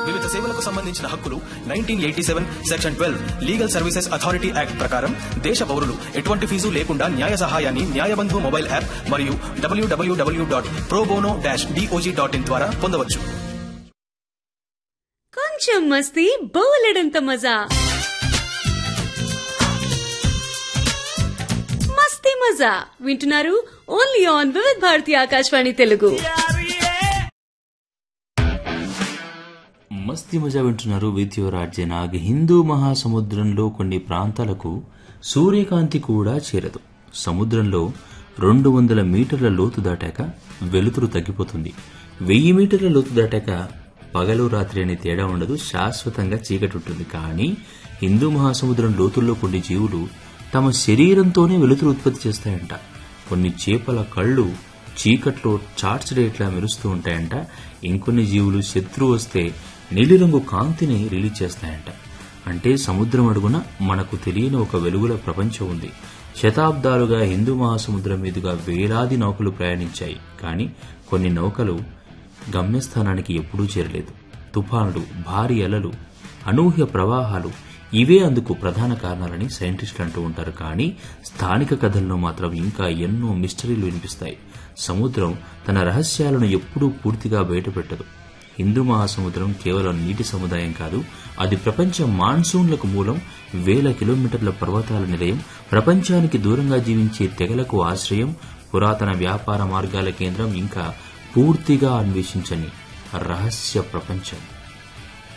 వివిధ సేవలకు సంబంధించిన హక్కులు nineteen eighty seven section twelve legal services authority act ప్రకారం దేశ పౌరులు ఎటువంటి ఫీజు లేకుండా న్యాయ సహాయాన్ని న్యాయబంధు మొబైల్ యాప్ మరియు WWW dot probono dash DOJ dot in ద్వారా పొందవచ్చు కొంచెం మస్తీ బోలెడంత మజా మస్తీ మజా వింటున్నారు ఓన్లీ ఆన్ వివిధ్ భారతి ఆకాశవాణి తెలుగు మస్తి మజా వింటున్నారు విత్ యువర్ ఆర్జే నాగ్ హిందూ మహాసముద్రంలో కొన్ని ప్రాంతాలకు సూర్యకాంతి కూడా చేరదు సముద్రంలో రెండు వందల మీటర్ల లోతు దాటాక వెలుతురు తగ్గిపోతుంది వెయ్యి మీటర్ల లోతు దాటాక పగలు రాత్రి అనే తేడా ఉండదు శాశ్వతంగా చీకటి ఉంటుంది కానీ హిందూ మహాసముద్రం లోతుల్లో కొన్ని జీవులు తమ శరీరంతోనే వెలుతురు ఉత్పత్తి చేస్తాయంట కొన్ని చేపల కళ్ళు చీకట్లో చార్జ్ రేట్లా మెరుస్తూ ఉంటాయంట ఇంకొన్ని జీవులు శత్రువు వస్తే నీలిరంగు కాంతిని రిలీజ్ చేస్తాయంట అంటే సముద్రం అడుగున మనకు తెలియని ఒక వెలుగుల ప్రపంచం ఉంది శతాబ్దాలుగా హిందూ మహాసముద్రం మీదుగా వేలాది నౌకలు ప్రయాణించాయి కానీ కొన్ని నౌకలు గమ్యస్థానానికి ఎప్పుడూ చేరలేదు తుఫానులు భారీ అలలు అనూహ్య ప్రవాహాలు ఇవే అందుకు ప్రధాన కారణాలని సైంటిస్టులు అంటూ ఉంటారు కానీ స్థానిక కథల్లో మాత్రం ఇంకా ఎన్నో మిస్టరీలు వినిపిస్తాయి సముద్రం తన రహస్యాలను ఎప్పుడూ పూర్తిగా బయటపెట్టదు హిందూ మహాసముద్రం కేవలం నీటి సముదాయం కాదు అది ప్రపంచ మాన్సూన్లకు మూలం వేల కిలోమీటర్ల పర్వతాల నిలయం ప్రపంచానికి దూరంగా జీవించే తెగలకు ఆశ్రయం పురాతన వ్యాపార మార్గాల కేంద్రం ఇంకా పూర్తిగా అన్వేషించని రహస్య ప్రపంచం